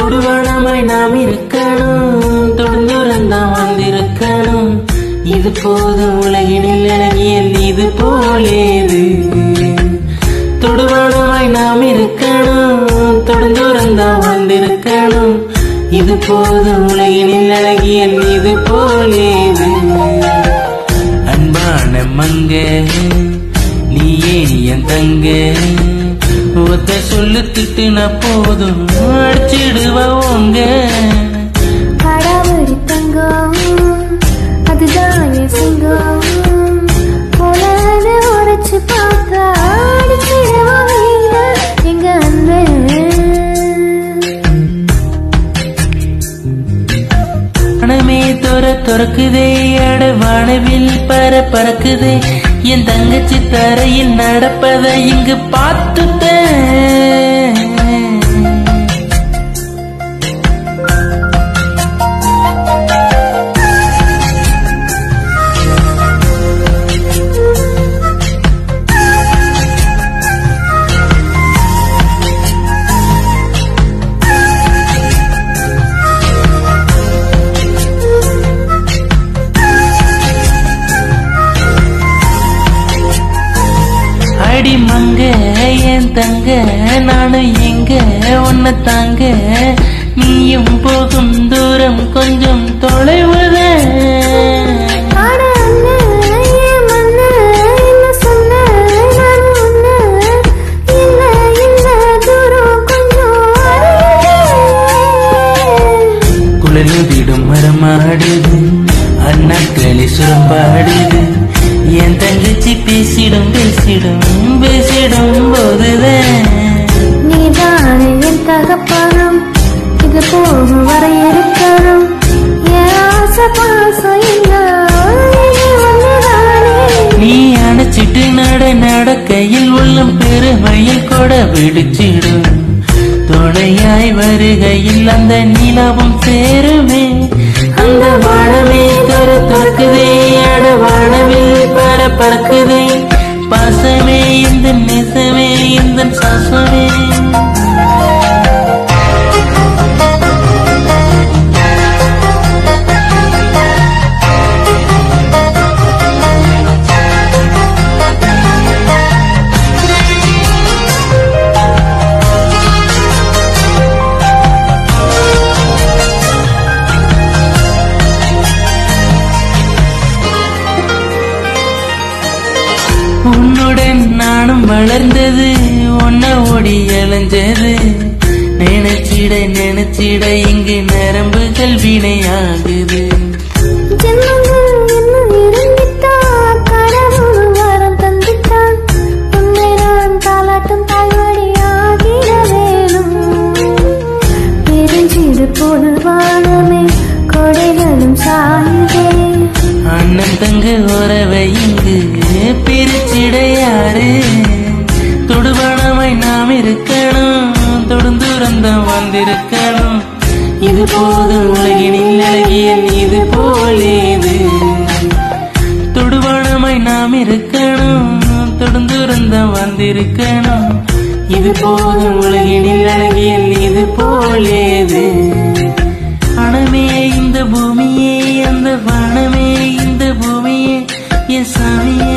தொடுவானமாய் நாம் இருக்கணும் தொடுந்துறந்தான் வந்திருக்கணும் இது போதும் உலகினில் அழகியல் இது போலேது தொடுவானமாய் நாம் இருக்கணும் தொடுந்துறந்தான் வந்திருக்கணும் இது போதும் உலகினில் அழகியல் இது போலேது அன்பான மங்க நீயே என் தங்க ஒத்த சொல்லு திட்டுனா போதும் அடிச்சிடுவா உங்க கடவுள் தங்கம் அதுதான் என் சிங்கம் போலன்னு உரைச்சு பார்த்தா அடிச்சிடுவாங்க எங்க அண்ணன் மனமே துற துறக்குதே அட வானவில் பற பறக்குதே என் தங்கச்சி தரையில் நடப்பதை இங்கு பார்த்துட்டேன் அடி மங்க என் தங்க நானும் எங்க உன்னை தாங்க நீயும் போகும் தூரம் கொஞ்சம் தொலைவுத ஆட அண்ணன், என் மண்ணன், என்ன சொன்ன, நான் உன்னை, இல்ல, இல்ல, தூரம் கொஞ்சம் அருகிலே. குளிர்ந்திடும் மரமாடுது அண்ணாக்களி சுரம்பாடுது என் தங்கச்சி பேசிடும் பேசிடும் பேசிடும் போதுதான் நீதானே என் தகப்பனம் இது போகும் வரை இருக்கணும் என் ஆசை பாசம் எல்லாம் இனி ஒண்ணுதானே. நீ அணைச்சிட்டு நட நடக்கையில் உள்ளம் பெருமையில் கொட விடுச்சிடும் துணையாய் வருகையில் அந்த நிலவும் சேருமே அந்த வானமே துற துறக்குதே அட வானவில் பர பறக்குதே பாசமே இந்த நெசமே இந்த சாசமே உன்னுடன் நானும் வளர்ந்தது உன்ன ஓடி அலைஞ்சது நினைச்சிட நினைச்சிட இங்கு நரம்புகள் வினையாகுது ஜென்மங்கள் இன்னும் இருந்திட்டா, கடவுள் வரம் தந்திட்டான். உன்னை நான் தாலாட்டும் தாய்வழியாகிட வேணும். பிரிஞ்சிடு போன வானமே கொடைகளும் சாயுதே அண்ணன் தங்க உறவை இங்கு பிரிச்சிட யாரு தொடுபானமாய் நாம் இருக்கணும் தொடுந்துறந்தம் வந்திருக்கணும் இது போதும் உலகினில் அழகியல் இது போலேது தொடுபானமாய் நாம் இருக்கணும் தொடுந்துறந்தம் வந்திருக்கணும் இது போதும் உலகினில் அழகியல் இது போலேது அணமே இந்த பூமியே அந்த வானமே இந்த பூமியே என் சாமியே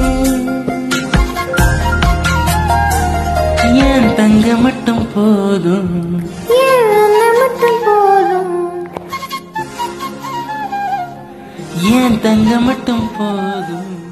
என் தங்க மட்டும் போதும் என் அண்ணன் மட்டும் போதும் என் தங்க மட்டும் போதும்